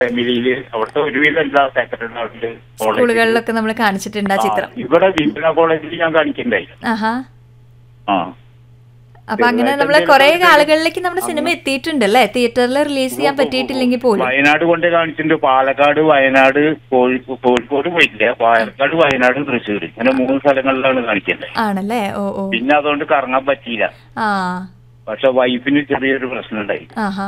ഫാമിലിയില് അവിടുത്തെ ഒരുവിധം എല്ലാ സെക്രട്ടറി സ്കൂളുകളിലൊക്കെ നമ്മൾ കാണിച്ചിട്ടുണ്ട് ആ ചിത്രം ഇവിടെ വിപിന കോളേജിൽ ഞാൻ കാണിക്കണ്ടായി ആഹാ ആ അപ്പൊ അങ്ങനെ നമ്മൾ കുറെ ആളുകളിലേക്ക് നമ്മുടെ സിനിമ എത്തിയിട്ടുണ്ട് അല്ലേ തിയേറ്ററിൽ റിലീസ് ചെയ്യാൻ പറ്റിയിട്ടില്ലെങ്കിൽ പോലും വയനാട് കൊണ്ട് കാണിച്ചിട്ടുണ്ട് പാലക്കാട് വയനാട് കോഴിക്കോ- കോഴിക്കോട് പോയിട്ടില്ല പാലക്കാട് വയനാട് തൃശ്ശൂർ ഇങ്ങനെ മൂന്ന് സ്ഥലങ്ങളിലാണ് കാണിക്കേണ്ടത് ആണല്ലേ ഓ ഓ പിന്നെ അതുകൊണ്ട് കറങ്ങാൻ പറ്റിയില്ല ആ പക്ഷെ വൈഫിന് ചെറിയൊരു പ്രശ്നം ഉണ്ടായി ആഹാ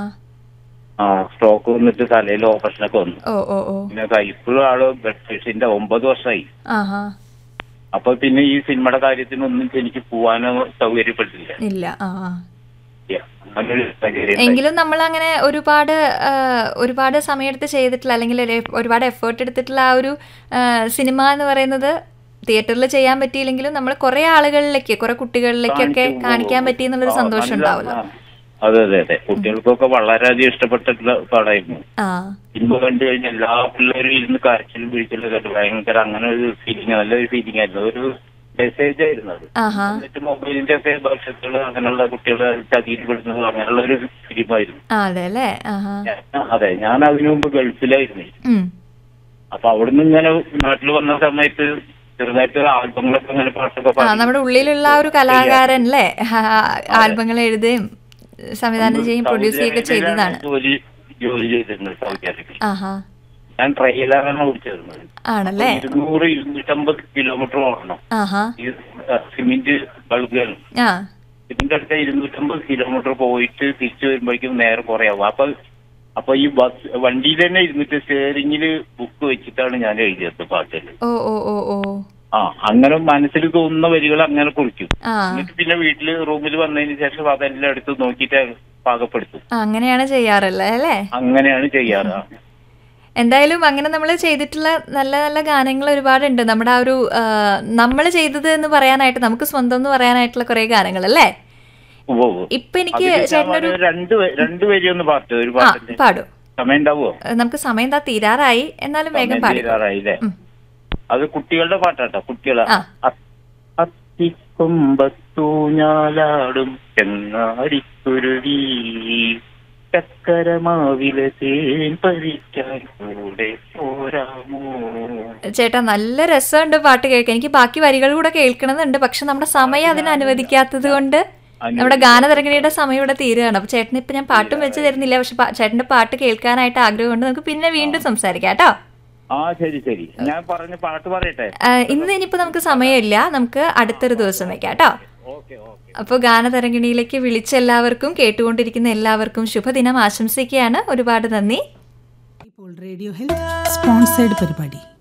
ആ സ്ട്രോക്ക് വന്നിട്ട് തലയിൽ ഓപ്പറേഷനൊക്കെ വന്നു ഓ ഓ ഓ പിന്നെ ഇപ്പോഴും ആള് ബ്ലഡ് പ്രഷറിന്റെ ഒമ്പത് വർഷമായി ആഹാ അപ്പൊ പിന്നെ ഈ സിനിമയുടെ കാര്യത്തിനൊന്നും എനിക്ക് പോവാനോ സൗകര്യപ്പെട്ടില്ല ഇല്ല ആ ആ. അങ്ങനൊരു സാഹചര്യം ഉണ്ടായി. എങ്കിലും നമ്മൾ അങ്ങനെ ഒരുപാട് ആ, ഒരുപാട് സമയമെടുത്ത് ചെയ്തിട്ടുള്ള അല്ലെങ്കിൽ ഒരു ഒരുപാട് എഫേർട്ട് എടുത്തിട്ടുള്ള ആ ഒരു ആ, സിനിമ എന്ന് പറയുന്നത് തിയേറ്ററിൽ ചെയ്യാൻ പറ്റിയില്ലെങ്കിലും നമ്മൾ കുറെ ആളുകളിലേക്ക് കുറെ കുട്ടികളിലേക്കൊക്കെ കാണിച്ചു. കാണിക്കാൻ പറ്റി എന്നുള്ളൊരു ആ, സന്തോഷം നല്ല- ഉണ്ടാവുമല്ലോ ആ. അതെ അതെ അതെ കുട്ടികൾക്കൊക്കെ വളരെയധികം ഇഷ്ടപ്പെട്ടിട്ടുള്ള പടമായിരുന്നു ആ സിനിമ കണ്ടു കഴിഞ്ഞാൽ എല്ലാ പിള്ളേരും ഇരുന്ന് കരച്ചിലും പിടിച്ചിലും കണ്ടു ഭയങ്കര അങ്ങനെ ഒരു ഫീലിംഗ് നല്ലൊരു ഫീലിംഗ് ആയിരുന്നു ഒരു മെസ്സേജ് ആയിരുന്നു അത് ആഹാ എന്നിട്ട് മൊബൈലിന്റെ ഒക്കെ ഭവിഷ്യത്തുകൾ അങ്ങനെയുള്ള കുട്ടികളെ ചതിയിൽപ്പെടുന്നത് അങ്ങനെയുള്ള ഒരു ഫിലിമായിരുന്നു ആ അതെ അല്ലേ ആഹാ ഞാൻ- അതെ ഞാൻ അതിനു മുമ്പ് ഗൾഫിലായിരുന്നു ഉം. അപ്പൊ അവിടുന്ന് ഇങ്ങനെ നാട്ടിൽ വന്ന സമയത്ത് ചെറുതായിട്ട് ആൽബങ്ങളൊക്കെ ഇങ്ങനെ പാട്ടൊക്കെ ആ പാടി. നമ്മുടെ ഉള്ളിലുള്ള ആ ഒരു കലാകാരൻ അല്ലേ ആൽബങ്ങൾ എഴുതുകയും സംവിധാനം ചെയ്യുകയും പ്രൊഡ്യൂസ് ചെയ്യുകയൊക്കെ സൗദി അറേബ്യയിലാണ് ചെയ്തതാണ് ജോലി ജോലി ചെയ്തിരുന്നത് സൗദി അറേബ്യ ആഹാ ഞാൻ ട്രെയിലറാണ് ഓടിച്ചിരുന്നത് ആണല്ലേ ഇരുന്നൂറ് ഇരുന്നൂറ്റമ്പത് കിലോമീറ്റർ ഓടണം ആഹാ ഈ ആ, സിമെന്റ് ബൾബുകൾ ആ ഇതിന്റെ അടുത്ത ഇരുന്നൂറ്റമ്പത് കിലോമീറ്റർ പോയിട്ട് തിരിച്ചു വരുമ്പോഴേക്കും നേരെ കുറെ ആവും അപ്പൊ അപ്പൊ ഈ ബസ് വണ്ടിയിൽ തന്നെ ഇരുന്നിട്ട് സ്റ്റിയറിംഗിൽ ബുക്ക് വെച്ചിട്ടാണ് ഞാൻ എഴുതിയത് പാട്ടിൽ ഓ ഓ ഓ ഓ ആ അങ്ങനെ മനസ്സിൽ തോന്നുന്ന വരികൾ അങ്ങനെ കുറിക്കും ആ എന്നിട്ട് പിന്നെ വീട്ടില് റൂമിൽ വന്നതിന് ശേഷം അതെല്ലാം എടുത്ത് നോക്കിയിട്ട് പാകപ്പെടുത്തും ആ, അങ്ങനെയാണ് ചെയ്യാറുള്ളത് അല്ലേ അങ്ങനെയാണ് ചെയ്യാറ് എന്തായാലും അങ്ങനെ നമ്മൾ ചെയ്തിട്ടുള്ള നല്ല നല്ല ഗാനങ്ങൾ ഒരുപാടുണ്ട് നമ്മുടെ ആ ഒരു നമ്മൾ ചെയ്തത് എന്ന് പറയാനായിട്ട് നമുക്ക് സ്വന്തം എന്ന് പറയാനായിട്ടുള്ള കുറെ ഗാനങ്ങൾ അല്ലേ ഉവ്വ് ഉവ്വ്. ഇപ്പൊ എനിക്ക് അതില് ഞാൻ ചേട്ടനൊരു ഒരു രണ്ട് വ- രണ്ട് വരി ഒന്ന് പാട്ട് ഒരു ആ പാട്ടിന്റെ പാടും സമയം ഉണ്ടാവുമോ നമുക്ക് സമയം എന്താ തീരാറായി എന്നാലും വേഗം സമയം പാടി തീരാറായില്ലേ ഉം. അത് കുട്ടികളുടെ പാട്ടാട്ടോ കുട്ടികളെ ആ. അത്തിക്കൊമ്പത്തൂഞ്ഞാലാടും ചെങ്ങാടിക്കുരുവി ചക്കരമാവിലെ തേൻ പറിക്കാൻ കൂടെ പോരാമോ ചേട്ടാ നല്ല രസമുണ്ട് പാട്ട് കേൾക്കാൻ എനിക്ക് ബാക്കി വരികൾ കൂടെ കേൾക്കണമെന്നുണ്ട് പക്ഷെ നമ്മുടെ സമയം അതിന് അനുവദിക്കാത്തത് കൊണ്ട് നമ്മുടെ ഗാനതരംഗിണിയുടെ സമയം ഇവിടെ തീരുകയാണ് അപ്പൊ ചേട്ടന് ഇപ്പൊ ഞാൻ പാട്ടും വെച്ച് തരുന്നില്ല പക്ഷെ പാ- ചേട്ടന്റെ പാട്ട് കേൾക്കാനായിട്ട് ആഗ്രഹമുണ്ട് നമുക്ക് പിന്നെ വീണ്ടും സംസാരിക്കാം കേട്ടോ ആ ശരി ശരി ഞാൻ പറഞ്ഞ പാട്ട് പറയട്ടെ ആ, ഇന്ന് ഇനിയിപ്പോ നമുക്ക് സമയമില്ല നമുക്ക് അടുത്തൊരു ദിവസം വെക്കാം കേട്ടോ ഓക്കെ ഓക്കെ അപ്പോൾ ഗാനതരംഗിണിയിലേക്ക് വിളിച്ച എല്ലാവർക്കും കേട്ടുകൊണ്ടിരിക്കുന്ന എല്ലാവർക്കും ശുഭദിനം ആശംസിക്കുകയാണ് ഒരുപാട് നന്ദി ഇപ്പോൾ റേഡിയോ ഹെൽത്ത് സ്പോൺസേഡ് പരിപാടി